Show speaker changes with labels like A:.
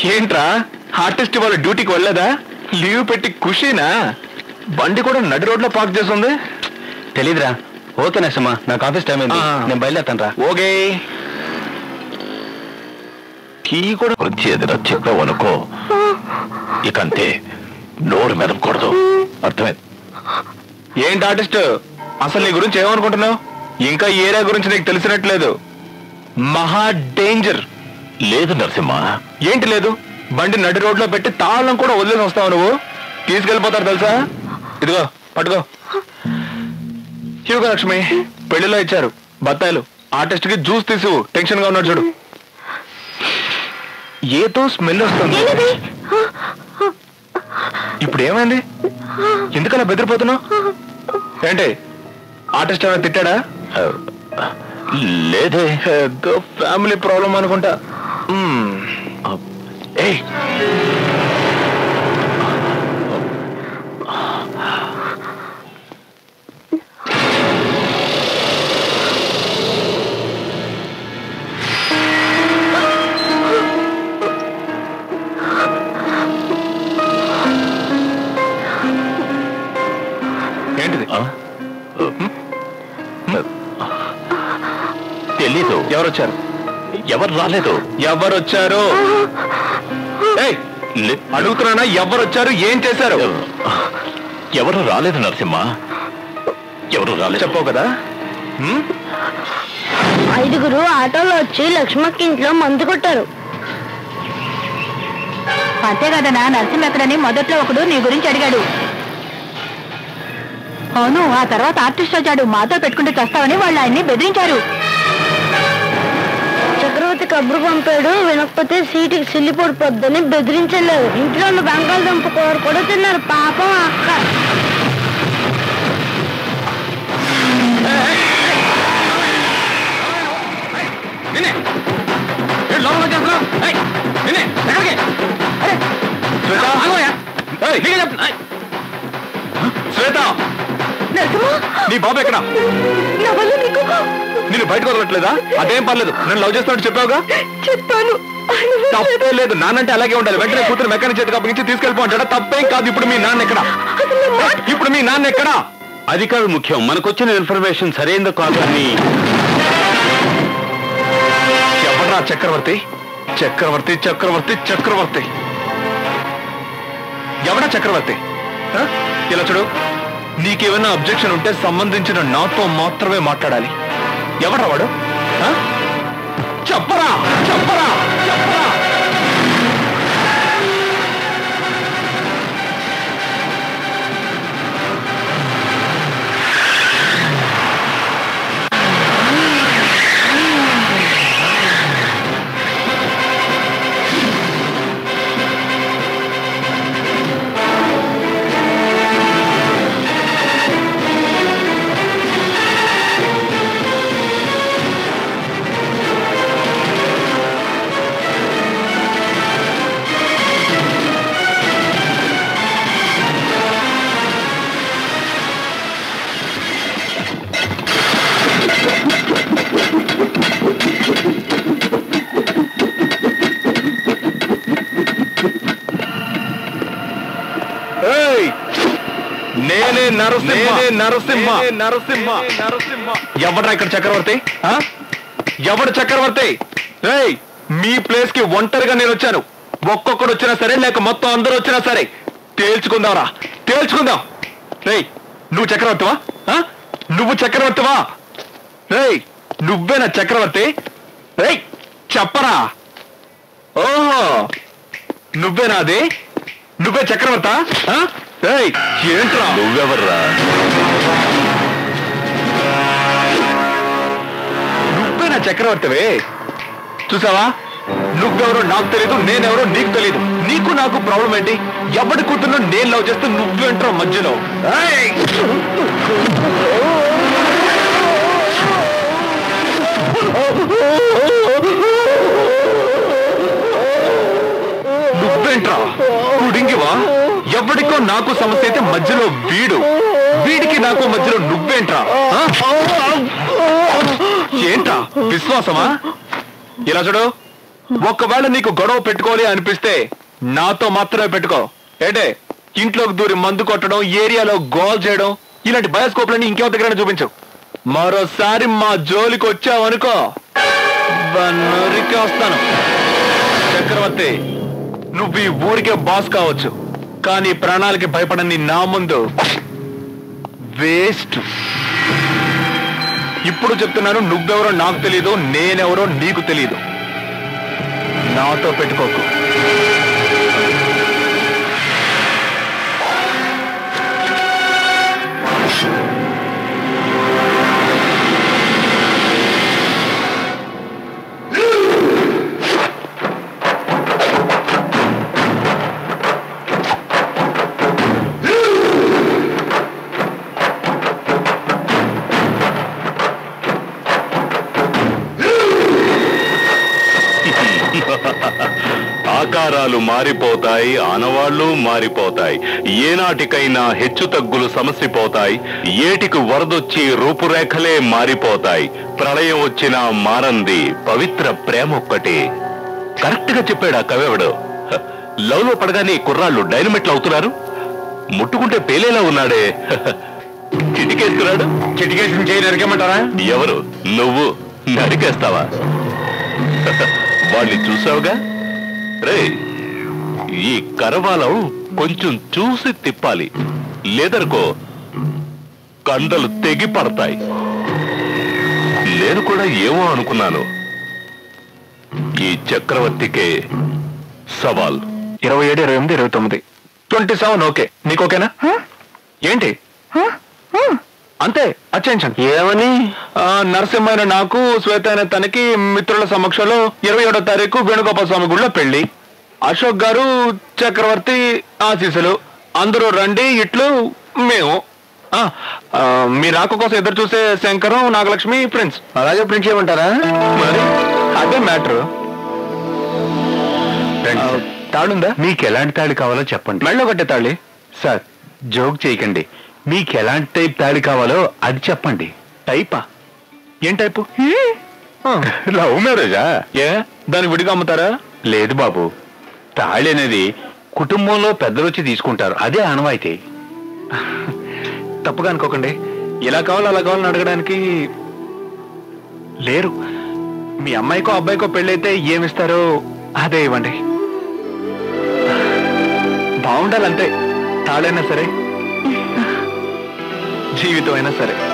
A: ఏంట్రా ఆర్టిస్ట్ వాళ్ళ డ్యూటీకి వెళ్ళలేదా లీవ్ పెట్టి ఖుషీనా బండి కూడా నడి రోడ్లో పార్క్ చేస్తుంది
B: తెలీదురా ఓకే నరసింహ నాకు ఆఫీస్ టైం అయింది
A: ఆ.
B: నేను బయలుదేరుతాను రా
A: ఓకే కీ కూడా
C: గురించి ఏదైనా చెప్పావనుకో ఇకంతే నోరు మెదపకూడదు అర్థమైంది
A: ఏంటి ఆర్టిస్ట్ అసలు నీ గురించి ఏమనుకుంటున్నావు ఇంకా ఈ ఏరియా గురించి నీకు తెలిసినట్లేదు మహా డేంజర్
C: లేదు నరసింహ
A: ఏంటి లేదు బండి నడి రోడ్లో పెట్టి తాళం కూడా వదిలేసి వస్తావు నువ్వు తీసుకెళ్ళిపోతారు తెలుసా ఇదిగో పట్టుకో ఇదిగో లక్ష్మి పెళ్లిలో ఇచ్చారు బత్తాయిలు ఆర్టిస్ట్ కి జ్యూస్ తీసు టెన్షన్ గా ఉన్నాడు చూడు ఏదో స్మెల్ వస్తుంది
D: ఏంటిది
A: ఇప్పుడు ఏమైంది ఎందుకలా బెదిరిపోతున్నావు ఏంటి ఆర్టిస్ట్ ఏమైనా తిట్టాడా
C: లేదే
A: ఏదో ఫ్యామిలీ ప్రాబ్లం అనుకుంటా మ్మ్.
C: ఏయ్
A: ఏంటిది
C: ఆ? తెలీదు
A: ఎవరు వచ్చారు
C: ఎవరు రాలేదు
A: ఎవరు వచ్చారు ఏయ్,
C: లే-
A: అడుగుతున్నానా ఎవరు వచ్చారు ఏం చేశారు
C: ఎవరు రాలేదు నరసింహ ఎవరు రాలేదు
A: చెప్పావు కదా మ్మ్?
D: ఐదుగురు ఆటోలో వచ్చి లక్ష్మక్క ఇంట్లో మందు కొట్టారు
E: అంతే కదనా నరసింహ ఎక్కడని మొదట్లో ఒకడు నీ గురించి అడిగాడు అవును ఆ తర్వాత ఆర్టిస్ట్ వచ్చాడు మాతో పెట్టుకుంటే చస్తావని వాళ్ళు ఆయన్ని బెదిరించారు
D: చక్రవర్తి కబురు పంపాడు వినకపోతే సీటుకి సిల్లి పడిపోద్దని బెదిరించలేదు ఇంట్లో ఉన్న బంగాళదుంప కూర కూడా తిన్నారు పాపం ఆ అక్క
A: నిన్నే. ఏంటి లోపలికి వచ్చేస్తున్నావు? ఏయ్, నిన్నే, ఎక్కడికి? అరే, శ్వేత ఏయ్, నీకే చెప్తున్నా. ఏయ్. శ్వేత నీ బాబు ఎక్కడ
D: నా వల్ల నీకు
A: నేను బయటకు వదలట్లేదా అదేం పర్లేదు నేను లవ్ చేస్తాను చెప్పావుగా
D: చెప్పాను
A: తప్పే లేదు నాన్నంటే అలాగే ఉండాలి వెంటనే కూతురు మెకానిక్ చేతికి అప్పగించి తీసుకెళ్ళిపో అంటాడా తప్పేం కాదు ఇప్పుడు మీ నాన్న ఎక్కడ ఇప్పుడు మీ నాన్న ఎక్కడ
B: అది కాదు ముఖ్యం మనకొచ్చిన ఇన్ఫర్మేషన్ సరైనదో కాదు అని
A: ఎవడ్రా చక్రవర్తి చక్రవర్తి చక్రవర్తి చక్రవర్తి ఎవడా చక్రవర్తి ఆ? ఇలా చూడు నీకేమైనా అబ్జెక్షన్ ఉంటే సంబంధించిన నాతో మాత్రమే మాట్లాడాలి ఎవడ్రా వాడు ఆ? చెప్పరా చెప్పరా చెప్పరా ఏయ్! నేనే నరసింహ నేనే నరసింహ నరసింహ నరసింహ ఎవడ్రా ఇక్కడ చక్రవర్తి ఆ? ఎవడు చక్రవర్తి ఏయ్ మీ ప్లేస్ కి ఒంటరిగా నేను వచ్చాను ఒక్కొక్కడు వచ్చినా సరే లేక మొత్తం అందరూ వచ్చినా సరే తేల్చుకుందాంరా తేల్చుకుందాం రేయ్ నువ్వు చక్రవర్తివా ఆ? నువ్వు చక్రవర్తివా రేయ్ నువ్వేనా చక్రవర్తి రేయ్ చెప్పరా ఓహో నువ్వేనా అది నువ్వే చక్రవర్త ఏంట్రా
C: నువ్వెవర్రా
A: నువ్వేనా చక్రవర్తివే చూసావా నువ్వెవరో నాకు తెలీదు నేనెవరో నీకు తెలీదు నీకు నాకు ప్రాబ్లం ఏంటి ఎవడి కూతురు నేను లవ్ చేస్తే నువ్వేంట్రా మధ్యలో ఏయ్! నువ్వేంట్రా కుడింగివా ఎవడికో నాకు సమస్య అయితే మధ్యలో వీడు వీడికి నాకు మధ్యలో నువ్వేంట్రా ఆ? ఏంట్రా విశ్వాసమా ఇలా చూడు ఒకవేళ నీకు గొడవ పెట్టుకోవాలి అనిపిస్తే నాతో మాత్రమే పెట్టుకో ఏంటే ఇంట్లోకి దూరి మందు కొట్టడం ఏరియాలో గోల్ చేయడం ఇలాంటి బయోస్కోప్లన్నీ ఇంకెవ దగ్గర చూపించు మరోసారి మా జోలికి వచ్చావనుకో నరికి వస్తాను చక్రవర్తి నువ్వు ఈ ఊరికే బాస్ కావచ్చు కానీ ప్రాణాలకి భయపడని నా ముందు వేస్ట్ ఇప్పుడు చెప్తున్నాను నువ్వెవరో నాకు తెలియదు నేనెవరో నీకు తెలియదు నాతో పెట్టుకోకు
B: ఆకారాలు మారిపోతాయి ఆనవాళ్లు మారిపోతాయి ఏనాటికైనా హెచ్చు తగ్గులు సమసిపోతాయి ఏటికి వరదొచ్చి రూపురేఖలే మారిపోతాయి ప్రళయం వచ్చినా మారంది పవిత్ర ప్రేమ ఒక్కటే కరెక్ట్ గా చెప్పాడు ఆ కవివడు హ, లవ్ లో పడగానే ఈ కుర్రాళ్ళు డైనమిట్లు అవుతున్నారు ముట్టుకుంటే పేలేలా ఉన్నాడే హ, చిటికేస్తున్నాడు
A: చిటికేషన్ చేయి నరికేమంటారా
B: ఎవరు నువ్వు నరికేస్తావా వాళ్ళని చూసావుగా రే ఈ కరవాలం కొంచెం చూసి తిప్పాలి లేదనుకో కండలు తెగి పడతాయి నేను కూడా ఏమో అనుకున్నాను ఈ చక్రవర్తికే సవాల్
A: ఇరవై ఏడు ఇరవై ఎనిమిది ఇరవై తొమ్మిది ట్వంటీ సెవెన్ ఓకే నీకు ఓకేనా ఏంటి అంతే అచ్చేయించండి ఏమని నరసింహైన నాకు శ్వేత అయిన తనకి మిత్రుల సమక్షంలో ఇరవై ఏడో తారీఖు వేణుగోపాల స్వామి గుడిలో పెళ్లి అశోక్ గారు చక్రవర్తి ఆశీసులు అందరూ రండి ఇట్లు మేము ఆ, ఆ, మీ రాక కోసం ఎదురు చూసే శంకరం నాగలక్ష్మి ప్రిన్స్ అలాగే ప్రిన్స్ చేయమంటారా మరి అదే మ్యాటర్ తాడుందా
B: మీకు ఎలాంటి తాళి కావాలో చెప్పండి
A: మెళ్ళో కట్టే తాళి
B: సార్ జోక్ చేయకండి మీకు ఎలాంటి టైప్ తాళి కావాలో అది చెప్పండి
A: టైపా ఏం టైపు
B: లవ్ మ్యారేజా
A: ఏ దాన్ని విడిగా అమ్ముతారా
B: లేదు బాబు తాళి అనేది కుటుంబంలో పెద్దలు వచ్చి తీసుకుంటారు అదే ఆనవాయితీ
A: తప్పుగా అనుకోకండి ఇలా కావాలో అలా కావాలని అడగడానికి లేరు మీ అమ్మాయికో అబ్బాయికో పెళ్ళైతే ఏమిస్తారో అదే ఇవ్వండి బాగుండాలంతే తాళైనా సరే జీవితం అయినా సరే